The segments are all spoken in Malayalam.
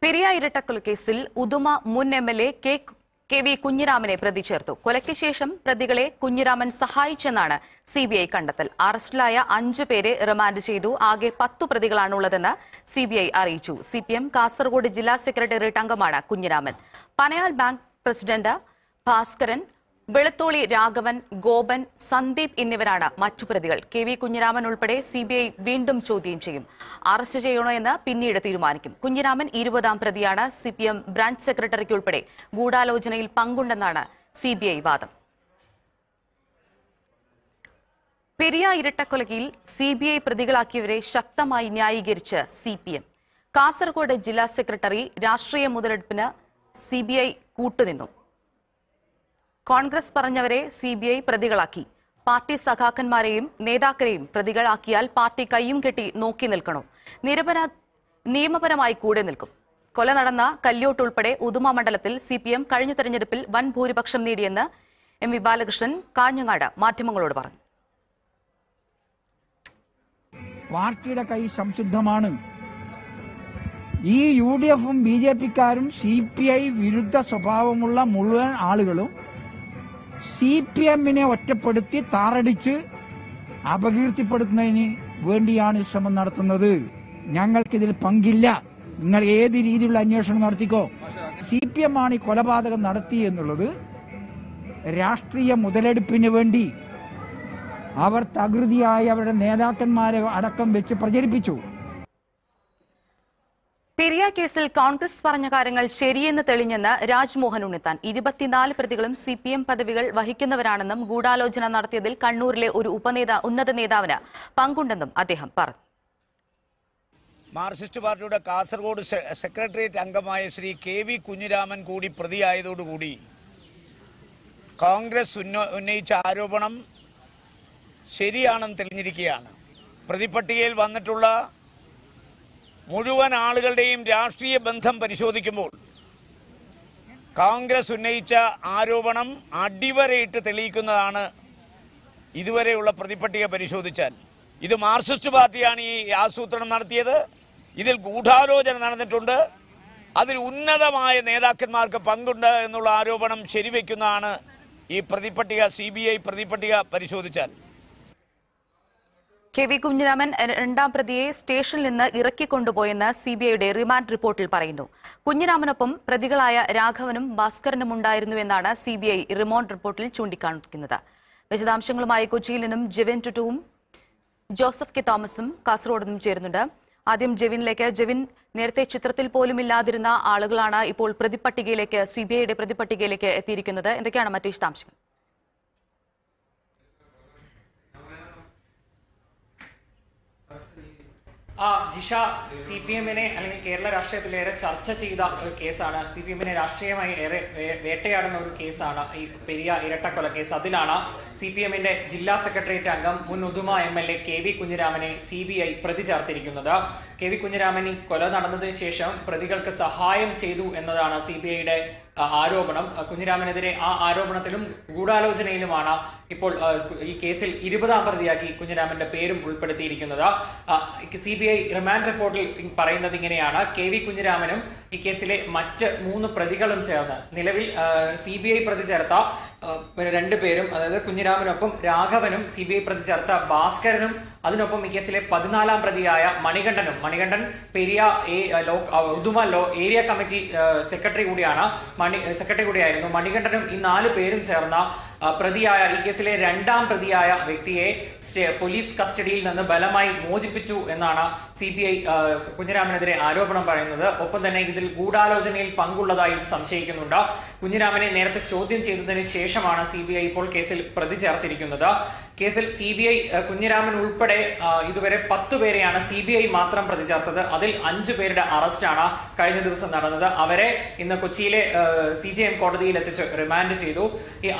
പെരിയ ഇരട്ടക്കൊലക്കേസിൽ ഉദുമ മുൻ M L A K K V കുഞ്ഞിരാമനെ പ്രതി ചേർത്തു കൊലയ്ക്ക് ശേഷം പ്രതികളെ കുഞ്ഞിരാമൻ സഹായിച്ചെന്നാണ് സിബിഐ കണ്ടെത്തൽ അറസ്റ്റിലായ അഞ്ചു പേരെ റിമാൻഡ് ചെയ്തു ആകെ പത്തു പ്രതികളാണുള്ളതെന്ന് സിബിഐ അറിയിച്ചു സിപിഎം കാസർഗോഡ് ജില്ലാ സെക്രട്ടേറിയറ്റ് അംഗമാണ് കുഞ്ഞിരാമൻ പനയാൽ ബാങ്ക് പ്രസിഡന്റ് ഭാസ്കരൻ വെളുത്തോളി രാഘവൻ ഗോപൻ സന്ദീപ് എന്നിവരാണ് മറ്റു പ്രതികൾ കെ വി കുഞ്ഞിരാമൻ ഉൾപ്പെടെ സിബിഐ വീണ്ടും ചോദ്യം ചെയ്യും അറസ്റ്റ് ചെയ്യണോ എന്ന് പിന്നീട് തീരുമാനിക്കും കുഞ്ഞിരാമൻ ഇരുപതാം പ്രതിയാണ് സിപിഎം ബ്രാഞ്ച് സെക്രട്ടറിക്ക് ഉൾപ്പെടെ ഗൂഢാലോചനയിൽ പങ്കുണ്ടെന്നാണ് സിബിഐ വാദം പെരിയ ഇരട്ടക്കൊലയിൽ സിബിഐ പ്രതികളാക്കിയവരെ ശക്തമായി ന്യായീകരിച്ച് സിപിഎം കാസർഗോഡ് ജില്ലാ സെക്രട്ടറി രാഷ്ട്രീയ മുതലെടുപ്പിന് സിബിഐ കൂട്ടുനിന്നു കോൺഗ്രസ് പറഞ്ഞവരെ സിബിഐ പ്രതികളാക്കി പാർട്ടി സഖാക്കന്മാരെയും നേതാക്കളെയും പ്രതികളാക്കിയാൽ പാർട്ടി കയ്യും കെട്ടി നോക്കി നിൽക്കണോ നിരപരാ നിയമപരമായി കൂടെ നിൽക്കും കൊല നടന്ന കല്യോട്ട് ഉൾപ്പെടെ ഉദുമ മണ്ഡലത്തിൽ സിപിഎം കഴിഞ്ഞ തെരഞ്ഞെടുപ്പിൽ വൻ ഭൂരിപക്ഷം നേടിയെന്ന് എം വി ബാലകൃഷ്ണൻ കാഞ്ഞങ്ങാട് മാധ്യമങ്ങളോട് പറഞ്ഞു പാർട്ടിയുടെ കൈ സംശുദ്ധമാണ് ഈ യു ഡി എഫും ബി ജെ പിക്കാരും സി പി ഐ വിരുദ്ധ സ്വഭാവമുള്ള മുഴുവൻ ആളുകളും സി പി എമ്മിനെ ഒറ്റപ്പെടുത്തി താറടിച്ച് അപകീർത്തിപ്പെടുത്തുന്നതിന് വേണ്ടിയാണ് ഈ ശ്രമം നടത്തുന്നത് ഞങ്ങൾക്കിതിൽ പങ്കില്ല നിങ്ങൾ ഏത് രീതിയിലുള്ള അന്വേഷണം നടത്തിക്കോ സി പി എം ആണ് ഈ കൊലപാതകം നടത്തി എന്നുള്ളത് രാഷ്ട്രീയ മുതലെടുപ്പിന് വേണ്ടി അവർ തകൃതിയായി അവരുടെ നേതാക്കന്മാരെ അടക്കം വെച്ച് പ്രചരിപ്പിച്ചു പെരിയ കേസിൽ കോൺഗ്രസ് പറഞ്ഞ കാര്യങ്ങൾ ശരിയെന്ന് തെളിഞ്ഞെന്ന് രാജ്മോഹൻ ഉണ്ണിത്താൻ ഇരുപത്തിനാല് പ്രതികളും സി പി എം പദവികൾ വഹിക്കുന്നവരാണെന്നും ഗൂഢാലോചന നടത്തിയതിൽ കണ്ണൂരിലെ ഒരു ഉപനേതാ ഉന്നത നേതാവിന് പങ്കുണ്ടെന്നും അദ്ദേഹം പറഞ്ഞു മാർക്സിസ്റ്റ് പാർട്ടിയുടെ കാസർഗോഡ് സെ- സെക്രട്ടേറിയറ്റ് അംഗമായ ശ്രീ കെ വി കുഞ്ഞിരാമൻ കൂടി പ്രതിയായതോടുകൂടി കോൺഗ്രസ് ഉന്ന- ഉന്നയിച്ച ആരോപണം ശരിയാണെന്ന് തെളിഞ്ഞിരിക്കുകയാണ് പ്രതിപട്ടികയിൽ വന്നിട്ടുള്ള മുഴുവൻ ആളുകളുടെയും രാഷ്ട്രീയ ബന്ധം പരിശോധിക്കുമ്പോൾ കോൺഗ്രസ് ഉന്നയിച്ച ആരോപണം അടിവരയിട്ട് തെളിയിക്കുന്നതാണ് ഇതുവരെയുള്ള പ്രതിപട്ടിക പരിശോധിച്ചാൽ ഇത് മാർക്സിസ്റ്റ് പാർട്ടിയാണ് ഈ ആസൂത്രണം നടത്തിയത് ഇതിൽ ഗൂഢാലോചന നടന്നിട്ടുണ്ട് അതിൽ ഉന്നതമായ നേതാക്കന്മാർക്ക് പങ്കുണ്ട് എന്നുള്ള ആരോപണം ശരിവെക്കുന്നതാണ് ഈ പ്രതിപട്ടിക സി ബി ഐ പ്രതിപട്ടിക പരിശോധിച്ചാൽ കെ വി കുഞ്ഞിരാമൻ രണ്ടാം പ്രതിയെ സ്റ്റേഷനിൽ നിന്ന് ഇറക്കിക്കൊണ്ടുപോയെന്ന് സിബിഐയുടെ റിമാൻഡ് റിപ്പോർട്ടിൽ പറയുന്നു കുഞ്ഞിരാമനൊപ്പം പ്രതികളായ രാഘവനും ഭാസ്കരനും ഉണ്ടായിരുന്നുവെന്നാണ് സിബിഐ റിമാൻഡ് റിപ്പോർട്ടിൽ ചൂണ്ടിക്കാണിക്കുന്നത് വിശദാംശങ്ങളുമായി കൊച്ചിയിൽ നിന്നും ജെവിൻ ടുട്ടുവും ജോസഫ് കെ തോമസും കാസർഗോഡ് നിന്നും ചേരുന്നുണ്ട് ആദ്യം ജെവിനിലേക്ക് ജെവിൻ നേരത്തെ ചിത്രത്തിൽ പോലും ഇല്ലാതിരുന്ന ആളുകളാണ് ഇപ്പോൾ പ്രതിപട്ടികയിലേക്ക് സിബിഐയുടെ പ്രതിപട്ടികയിലേക്ക് എത്തിയിരിക്കുന്നത് എന്തൊക്കെയാണ് മറ്റു വിശദാംശങ്ങൾ ആ ജിഷ സി പി എമ്മിനെ അല്ലെങ്കിൽ കേരള രാഷ്ട്രീയത്തിലേറെ ചർച്ച ചെയ്ത ഒരു കേസാണ് സി പി എമ്മിനെ രാഷ്ട്രീയമായി ഏറെ വേ- വേട്ടയാടുന്ന ഒരു കേസാണ് ഈ പെരിയ ഇരട്ടക്കൊല കേസ് അതിലാണ് സി പി എമ്മിന്റെ ജില്ലാ സെക്രട്ടേറിയറ്റ് അംഗം മുൻ Uduma M L A K V കുഞ്ഞിരാമനെ സി ബി ഐ പ്രതി ചേർത്തിരിക്കുന്നത് കെ വി കുഞ്ഞിരാമൻ ഈ കൊല നടന്നതിന് ശേഷം പ്രതികൾക്ക് സഹായം ചെയ്തു എന്നതാണ് സി ബി ഐയുടെ ആരോപണം ആ, കുഞ്ഞിരാമനെതിരെ ആ ആരോപണത്തിലും ഗൂഢാലോചനയിലുമാണ് ഇപ്പോൾ ആ, ഈ കേസിൽ ഇരുപതാം പ്രതിയാക്കി കുഞ്ഞിരാമന്റെ പേരും ഉൾപ്പെടുത്തിയിരിക്കുന്നത് സി ബി ഐ റിമാൻഡ് റിപ്പോർട്ടിൽ പറയുന്നത് ഇങ്ങനെയാണ് കെ വി കുഞ്ഞിരാമനും ഈ കേസിലെ മറ്റ് മൂന്ന് പ്രതികളും ചേർന്ന് നിലവിൽ സി ബി ഐ പ്രതി ചേർത്ത ആ, പിന്നെ രണ്ടുപേരും അതായത് കുഞ്ഞിരാമനൊപ്പം രാഘവനും സി ബി ഐ പ്രതി ചേർത്ത ഭാസ്കരനും അതിനൊപ്പം ഈ കേസിലെ പതിനാലാം പ്രതിയായ മണികണ്ഠനും മണികണ്ഠൻ പെരിയ എ ലോ ആ, ഉദുമ ലോ ഏരിയ കമ്മിറ്റി ആ, സെക്രട്ടറി കൂടിയാണ് മണി സെക്രട്ടറി കൂടിയായിരുന്നു മണികണ്ഠനും ഈ നാല് പേരും ചേർന്ന ആ, പ്രതിയായ ഈ കേസിലെ രണ്ടാം പ്രതിയായ വ്യക്തിയെ സ്റ്റേ- പോലീസ് കസ്റ്റഡിയിൽ നിന്ന് ബലമായി മോചിപ്പിച്ചു എന്നാണ് സി ബി ഐ കുഞ്ഞിരാമനെതിരെ ആരോപണം പറയുന്നത് ഒപ്പം തന്നെ ഇതിൽ ഗൂഢാലോചനയിൽ പങ്കുള്ളതായും സംശയിക്കുന്നുണ്ട് കുഞ്ഞിരാമനെ നേരത്തെ ചോദ്യം ചെയ്തതിന് ശേഷമാണ് സി ബി ഐ ഇപ്പോൾ കേസിൽ പ്രതി ചേർത്തിരിക്കുന്നത് കേസിൽ സി ബി ഐ കുഞ്ഞിരാമൻ ഉൾപ്പെടെ ആ, ഇതുവരെ പത്ത് പേരെയാണ് സി ബി ഐ മാത്രം പ്രതി ചേർത്തത് അതിൽ അഞ്ചു പേരുടെ അറസ്റ്റാണ് കഴിഞ്ഞ ദിവസം നടന്നത് അവരെ ഇന്ന് കൊച്ചിയിലെ സി ജി എം കോടതിയിൽ എത്തിച്ച് റിമാൻഡ് ചെയ്തു ഈ അഞ്ചു പേർ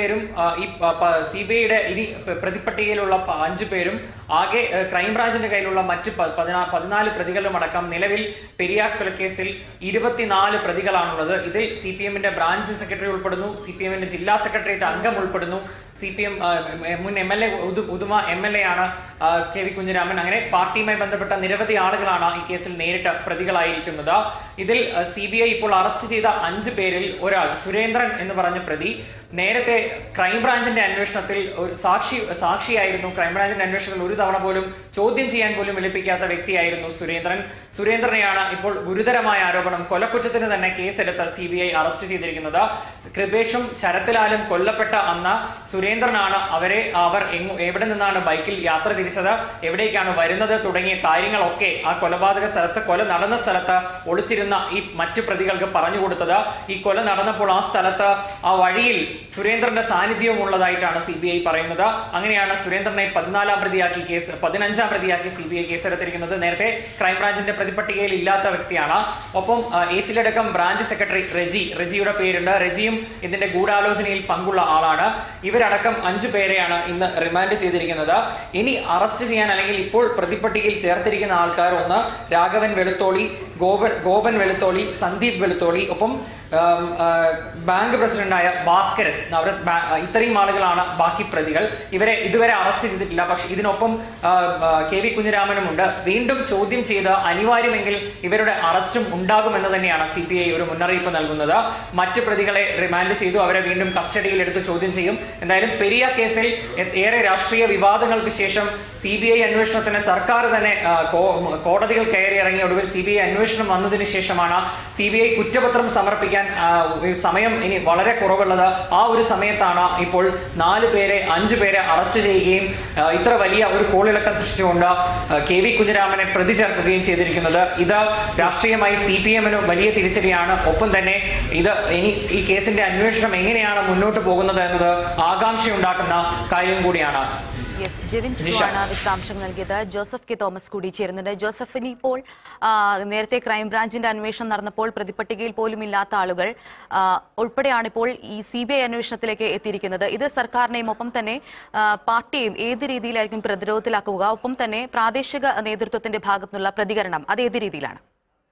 പേരും ആ, ഈ സി ബി ഐയുടെ ഇനി പ- പ്രതിപ്പട്ടികയിലുള്ള പ- അഞ്ചു പേരും ആകെ ഏഹ്, ക്രൈംബ്രാഞ്ചിന്റെ കയ്യിലുള്ള മറ്റ് പ- പതിനാ- പതിനാല് പ്രതികളും അടക്കം നിലവിൽ പെരിയാർ കൊലക്കേസിൽ ഇരുപത്തിനാല് പ്രതികളാണുള്ളത് ഇതിൽ സി പി എമ്മിന്റെ ബ്രാഞ്ച് സെക്രട്ടറി ഉൾപ്പെടുന്നു സി പി എമ്മിന്റെ ജില്ലാ സെക്രട്ടേറിയറ്റ് അംഗം ഉൾപ്പെടുന്നു സി പി എം മുൻ M L A Uduma M L A ആണ് ആ, കെ വി കുഞ്ഞിരാമൻ അങ്ങനെ പാർട്ടിയുമായി ബന്ധപ്പെട്ട നിരവധി ആളുകളാണ് ഈ കേസിൽ നേരിട്ട് പ്രതികളായിരിക്കുന്നത് ഇതിൽ സി ബി ഐ ഇപ്പോൾ അറസ്റ്റ് ചെയ്ത അഞ്ച് പേരിൽ ഒരാൾ സുരേന്ദ്രൻ എന്ന് പറഞ്ഞ പ്രതി നേരത്തെ ക്രൈംബ്രാഞ്ചിന്റെ അന്വേഷണത്തിൽ ഒരു സാക്ഷി സാക്ഷിയായിരുന്നു ക്രൈംബ്രാഞ്ചിന്റെ അന്വേഷണത്തിൽ ഒരു തവണ പോലും ചോദ്യം ചെയ്യാൻ പോലും വിളിപ്പിക്കാത്ത വ്യക്തിയായിരുന്നു സുരേന്ദ്രൻ സുരേന്ദ്രനെയാണ് ഇപ്പോൾ ഗുരുതരമായ ആരോപണം കൊലക്കുറ്റത്തിന് തന്നെ കേസെടുത്ത് സി ബി ഐ അറസ്റ്റ് ചെയ്തിരിക്കുന്നത് കൃപേഷും ശരത്ലാലും കൊല്ലപ്പെട്ട അന്ന് സുരേന്ദ്രനാണ് അവരെ അവർ എങ്ങു- എവിടെ നിന്നാണ് ബൈക്കിൽ യാത്ര തിരിച്ചത് എവിടേക്കാണ് വരുന്നത് തുടങ്ങിയ കാര്യങ്ങളൊക്കെ ആ കൊലപാതക സ്ഥലത്ത് കൊല നടന്ന സ്ഥലത്ത് ഒളിച്ചിരുന്ന ഈ മറ്റു പ്രതികൾക്ക് പറഞ്ഞു കൊടുത്തത് ഈ കൊല നടന്നപ്പോൾ ആ സ്ഥലത്ത് ആ വഴിയിൽ സുരേന്ദ്രന്റെ സാന്നിധ്യവും ഉള്ളതായിട്ടാണ് സി ബി ഐ പറയുന്നത് അങ്ങനെയാണ് സുരേന്ദ്രനെ പതിനാലാം പ്രതിയാക്കി കേസ് പതിനഞ്ചാം പ്രതിയാക്കി സി ബി ഐ കേസെടുത്തിരിക്കുന്നത് നേരത്തെ ക്രൈംബ്രാഞ്ചിന്റെ പ്രതിപട്ടികയിൽ ഇല്ലാത്ത വ്യക്തിയാണ് ഒപ്പം ആ, ഏച്ചിലടക്കം ബ്രാഞ്ച് സെക്രട്ടറി റെജി റെജിയുടെ പേരുണ്ട് റെജിയും ഇതിന്റെ ഗൂഢാലോചനയിൽ പങ്കുള്ള ആളാണ് ഇവരടക്കം അഞ്ചു പേരെയാണ് ഇന്ന് റിമാൻഡ് ചെയ്തിരിക്കുന്നത് ഇനി അറസ്റ്റ് ചെയ്യാൻ അല്ലെങ്കിൽ ഇപ്പോൾ പ്രതിപട്ടികയിൽ ചേർത്തിരിക്കുന്ന ആൾക്കാർ ഒന്ന് രാഘവൻ വെളുത്തോളി ഗോപൻ ഗോപൻ വെളുത്തോളി സന്ദീപ് വെളുത്തോളി ഒപ്പം ആം, ആ, ബാങ്ക് പ്രസിഡന്റായ ഭാസ്കരൻ അവർ ബാ- ഇത്രയും ആളുകളാണ് ബാക്കി പ്രതികൾ ഇവരെ ഇതുവരെ അറസ്റ്റ് ചെയ്തിട്ടില്ല പക്ഷെ ഇതിനൊപ്പം ആ, ആ, കെ വി കുഞ്ഞിരാമനുമുണ്ട് വീണ്ടും ചോദ്യം ചെയ്ത് അനിവാര്യമെങ്കിൽ ഇവരുടെ അറസ്റ്റും ഉണ്ടാകുമെന്ന് തന്നെയാണ് സി പി ഐ ഒരു മുന്നറിയിപ്പ് നൽകുന്നത് മറ്റ് പ്രതികളെ റിമാൻഡ് ചെയ്തു അവരെ വീണ്ടും കസ്റ്റഡിയിൽ എടുത്ത് ചോദ്യം ചെയ്യും എന്തായാലും പെരിയ കേസിൽ എ- ഏറെ രാഷ്ട്രീയ വിവാദങ്ങൾക്ക് ശേഷം സി ബി ഐ അന്വേഷണത്തിന് സർക്കാർ തന്നെ ആ, കോ- കോടതികൾ കയറി ഇറങ്ങിയ ഒടുവിൽ സി ബി ഐ അന്വേഷണം വന്നതിന് ശേഷമാണ് സി ബി ഐ കുറ്റപത്രം സമർപ്പിക്കാൻ ആ, ഒരു സമയം ഇനി വളരെ കുറവുള്ളത് ആ ഒരു സമയത്താണ് ഇപ്പോൾ നാല് പേരെ അഞ്ചു പേരെ അറസ്റ്റ് ചെയ്യുകയും ആ, ഇത്ര വലിയ ഒരു കോളിളക്കം സൃഷ്ടിച്ചുകൊണ്ട് ആ, കെ വി കുഞ്ഞിരാമനെ പ്രതി ചേർക്കുകയും ചെയ്തിരിക്കുന്നത് ഇത് രാഷ്ട്രീയമായി സി പി എമ്മിന് വലിയ തിരിച്ചടിയാണ് ഒപ്പം തന്നെ ഇത് ഇനി ഈ കേസിന്റെ അന്വേഷണം എങ്ങനെയാണ് മുന്നോട്ട് പോകുന്നത് എന്നത് ആകാംക്ഷയുണ്ടാക്കുന്ന കാര്യം കൂടിയാണ് യെസ് ജെവിൻ ജിഷ. ടുവാണ് വിശദാംശങ്ങൾ നൽകിയത് ജോസഫ് കെ തോമസ് കൂടി ചേരുന്നുണ്ട് ജോസഫിന് ഇപ്പോൾ ആ, നേരത്തെ ക്രൈംബ്രാഞ്ചിന്റെ അന്വേഷണം നടന്നപ്പോൾ പ്രതിപട്ടികയിൽ പോലും ഇല്ലാത്ത ആളുകൾ ആ, ഉൾപ്പെടെയാണ് ഇപ്പോൾ ഈ സി ബി ഐ അന്വേഷണത്തിലേക്ക് എത്തിയിരിക്കുന്നത് ഇത് സർക്കാരിനെയും ഒപ്പം തന്നെ ആ, പാർട്ടിയെയും ഏത് രീതിയിലായിരിക്കും പ്രതിരോധത്തിലാക്കുക ഒപ്പം തന്നെ പ്രാദേശിക നേതൃത്വത്തിന്റെ ഭാഗത്തുനിന്നുള്ള പ്രതികരണം അത് ഏത് രീതിയിലാണ്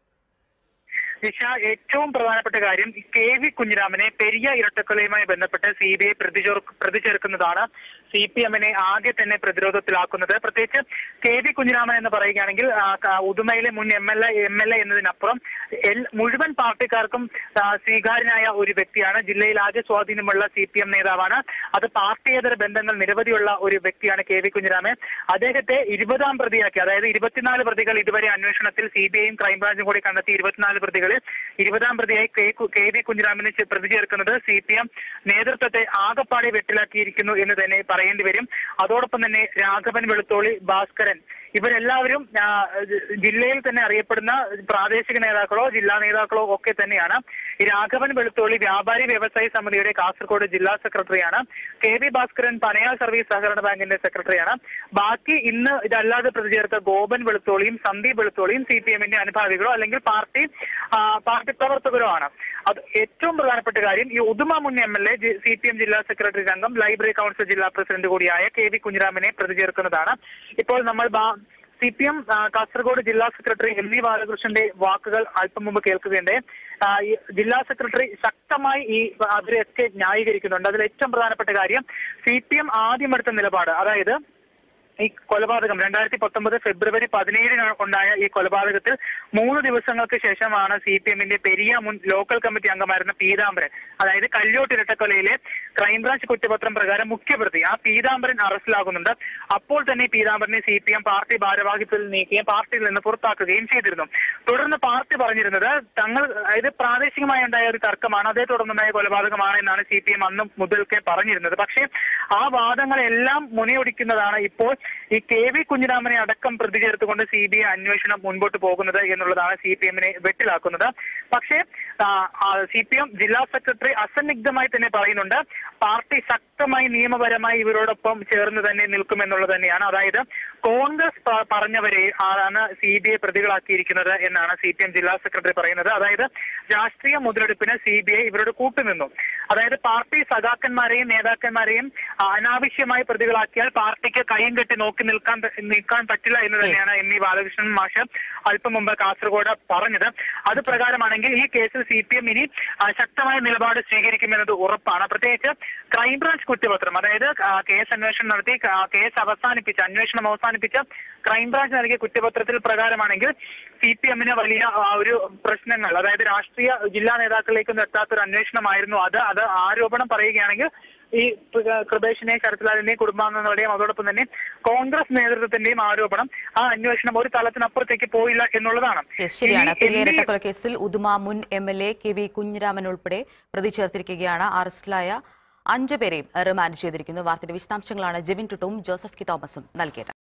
നിഷ ഏറ്റവും പ്രധാനപ്പെട്ട കാര്യം ഈ കെ വി കുഞ്ഞിരാമനെ പെരിയ ഇരട്ടക്കൊലയുമായി ബന്ധപ്പെട്ട് സി ബി ഐ പ്രതി ചേർ- പ്രതി ചേർക്കുന്നതാണ് സി പി എമ്മിനെ ആകെ തന്നെ പ്രതിരോധത്തിലാക്കുന്നത് പ്രത്യേകിച്ച് കെ വി കുഞ്ഞിരാമൻ എന്ന് പറയുകയാണെങ്കിൽ ആ, ക- ഉദുമയിലെ മുൻ M L A M L A എന്നതിനപ്പുറം എൽ- മുഴുവൻ പാർട്ടിക്കാർക്കും ആ, സ്വീകാര്യനായ ഒരു വ്യക്തിയാണ് ജില്ലയിൽ ആകെ സ്വാധീനമുള്ള സി പി എം നേതാവാണ് അത് പാർട്ടിയേതര ബന്ധങ്ങൾ നിരവധിയുള്ള ഒരു വ്യക്തിയാണ് കെ വി കുഞ്ഞിരാമൻ അദ്ദേഹത്തെ ഇരുപതാം പ്രതിയാക്കി അതായത് ഇരുപത്തിനാല് പ്രതികൾ ഇതുവരെ അന്വേഷണത്തിൽ സി ബി ഐയും ക്രൈംബ്രാഞ്ചും കൂടി കണ്ടെത്തി ഇരുപത്തിനാല് പ്രതികളിൽ ഇരുപതാം പ്രതിയായി കെ കു- കെ വി കുഞ്ഞിരാമനെ ചെ- പ്രതി ചേർക്കുന്നത് സി പി എം നേതൃത്വത്തെ ആകപ്പാടെ വെട്ടിലാക്കിയിരിക്കുന്നു എന്ന് തന്നെ പറയേണ്ടി വരും അതോടൊപ്പം തന്നെ രാഘവൻ വെളുത്തോളി ഭാസ്കരൻ ഇവരെല്ലാവരും ആ, ജില്ലയിൽ തന്നെ അറിയപ്പെടുന്ന പ്രാദേശിക നേതാക്കളോ ജില്ലാ നേതാക്കളോ ഒക്കെ തന്നെയാണ് ഈ രാഘവൻ വെളുത്തോളി വ്യാപാരി വ്യവസായി സമിതിയുടെ കാസർഗോഡ് ജില്ലാ സെക്രട്ടറിയാണ് K V Bhaskaran Panayal service സഹകരണ ബാങ്കിന്റെ സെക്രട്ടറിയാണ് ബാക്കി ഇന്ന് ഇതല്ലാതെ പ്രതി ചേർത്ത ഗോപൻ വെളുത്തോളിയും സന്ദീപ് വെളുത്തോളിയും സി പി എമ്മിന്റെ അനുഭാവികളോ അല്ലെങ്കിൽ പാർട്ടി ആ, പാർട്ടി പ്രവർത്തകരോ ആണ് അത് ഏറ്റവും പ്രധാനപ്പെട്ട കാര്യം ഈ ഉദുമ മുൻ M L A C P M ജില്ലാ സെക്രട്ടറി അംഗം ലൈബ്രറി കൗൺസിൽ ജില്ലാ പ്രസിഡന്റ് കൂടിയായ കെ വി കുഞ്ഞിരാമനെ പ്രതി ചേർക്കുന്നതാണ് ഇപ്പോൾ നമ്മൾ സി പി എം കാസർഗോഡ് ജില്ലാ സെക്രട്ടറി എം വി ബാലകൃഷ്ണന്റെ വാക്കുകൾ അല്പം മുമ്പ് കേൾക്കുകയുണ്ടായി ആ, ഈ ജില്ലാ സെക്രട്ടറി ശക്തമായി ഈ അവരെയൊക്കെ ന്യായീകരിക്കുന്നുണ്ട് അതിൽ ഏറ്റവും പ്രധാനപ്പെട്ട കാര്യം സി പി എം ആദ്യം എടുത്ത നിലപാട് അതായത് ഈ കൊലപാതകം രണ്ടായിരത്തി പത്തൊമ്പത് ഫെബ്രുവരി പതിനേഴിന് ഉണ്ടായ ഈ കൊലപാതകത്തിൽ മൂന്ന് ദിവസങ്ങൾക്ക് ശേഷമാണ് സി പി എമ്മിന്റെ പെരിയ മുൻ ലോക്കൽ കമ്മിറ്റി അംഗമായിരുന്ന പീതാംബരൻ അതായത് കല്യോട്ട് ഇരട്ടക്കൊലയിലെ ക്രൈംബ്രാഞ്ച് കുറ്റപത്രം പ്രകാരം മുഖ്യപ്രതി ആ പീതാംബരൻ അറസ്റ്റിലാകുന്നുണ്ട് അപ്പോൾ തന്നെ പീതാംബരനെ സി പി എം പാർട്ടി ഭാരവാഹിത്വത്തിൽ നീക്കുകയും പാർട്ടിയിൽ നിന്ന് പുറത്താക്കുകയും ചെയ്തിരുന്നു തുടർന്ന് പാർട്ടി പറഞ്ഞിരുന്നത് തങ്ങൾ അതായത് പ്രാദേശികമായി ഉണ്ടായ ഒരു തർക്കമാണ് അതേ തുടർന്നുണ്ടായ കൊലപാതകമാണ് എന്നാണ് സി പി എം അന്ന് മുതൽക്കേ പറഞ്ഞിരുന്നത് പക്ഷേ ആ വാദങ്ങളെല്ലാം മുനയൊടിക്കുന്നതാണ് ഇപ്പോൾ ഈ കെ വി കുഞ്ഞിരാമനെ അടക്കം പ്രതി ചേർത്തുകൊണ്ട് സി ബി ഐ അന്വേഷണം മുൻപോട്ട് പോകുന്നത് എന്നുള്ളതാണ് സി പി എമ്മിനെ വെട്ടിലാക്കുന്നത് പക്ഷേ സി പി എം ജില്ലാ സെക്രട്ടറി അസന്നിഗ്ധമായി തന്നെ പറയുന്നുണ്ട് പാർട്ടി ശക്തമായി നിയമപരമായി ഇവരോടൊപ്പം ചേർന്ന് തന്നെ നിൽക്കുമെന്നുള്ളത് തന്നെയാണ് അതായത് കോൺഗ്രസ് പ- പറഞ്ഞവരെ ആണ് സി ബി ഐ പ്രതികളാക്കിയിരിക്കുന്നത് എന്നാണ് സി പി എം ജില്ലാ സെക്രട്ടറി പറയുന്നത് അതായത് രാഷ്ട്രീയ മുതലെടുപ്പിന് സി ബി ഐ ഇവരോട് കൂട്ടുനിന്നു അതായത് പാർട്ടി സഖാക്കന്മാരെയും നേതാക്കന്മാരെയും ആ, അനാവശ്യമായി പ്രതികളാക്കിയാൽ പാർട്ടിക്ക് കൈയും കെട്ടി നോക്കി നിൽക്കാൻ പ- നിൽക്കാൻ പറ്റില്ല എന്ന് തന്നെയാണ് എം ഇ ബാലകൃഷ്ണൻ മാഷ് അല്പം മുമ്പ് കാസർഗോഡ് പറഞ്ഞത് അത് പ്രകാരമാണെങ്കിൽ ഈ കേസിൽ സി പി എം ഇനി ആ, ശക്തമായ നിലപാട് സ്വീകരിക്കുമെന്നത് ഉറപ്പാണ് പ്രത്യേകിച്ച് ക്രൈംബ്രാഞ്ച് കുറ്റപത്രം അതായത് ആ, കേസ് അന്വേഷണം നടത്തി ആ, കേസ് അവസാനിപ്പിച്ച അന്വേഷണം അവസാനിപ്പിച്ച ക്രൈംബ്രാഞ്ച് നൽകിയ കുറ്റപത്രത്തിൽ പ്രകാരമാണെങ്കിൽ സി പി എമ്മിന് വലിയ ആ, ഒരു പ്രശ്നങ്ങൾ അതായത് രാഷ്ട്രീയ ജില്ലാ നേതാക്കളിലേക്കൊന്നും എത്താത്തൊരു അന്വേഷണമായിരുന്നു അത് അത് ആരോപണം പറയുകയാണെങ്കിൽ ഈ കൃ- കൃപേഷിനെയും ശരത്ലാലിന്റെയും കുടുംബാംഗങ്ങളുടെയും അതോടൊപ്പം തന്നെ കോൺഗ്രസ് നേതൃത്വത്തിന്റെയും ആരോപണം ആ അന്വേഷണം ഒരു തലത്തിനപ്പുറത്തേക്ക് പോയില്ല എന്നുള്ളതാണ് Yes, ശരിയാണ് ഇനി പെരിയ എൻ ഡി- ഇരട്ടക്കൊലക്കേസിൽ ഉദുമ മുൻ M L A K V Kunhiraman ഉൾപ്പെടെ പ്രതി ചേർത്തിരിക്കുകയാണ് അറസ്റ്റിലായ അഞ്ചു പേരെയും റിമാൻഡ് ചെയ്തിരിക്കുന്നു വാർത്തയുടെ വിശദാംശങ്ങളാണ് ജെവിൻ ടുട്ടും ജോസഫ് കി തോമസും നൽകിയത്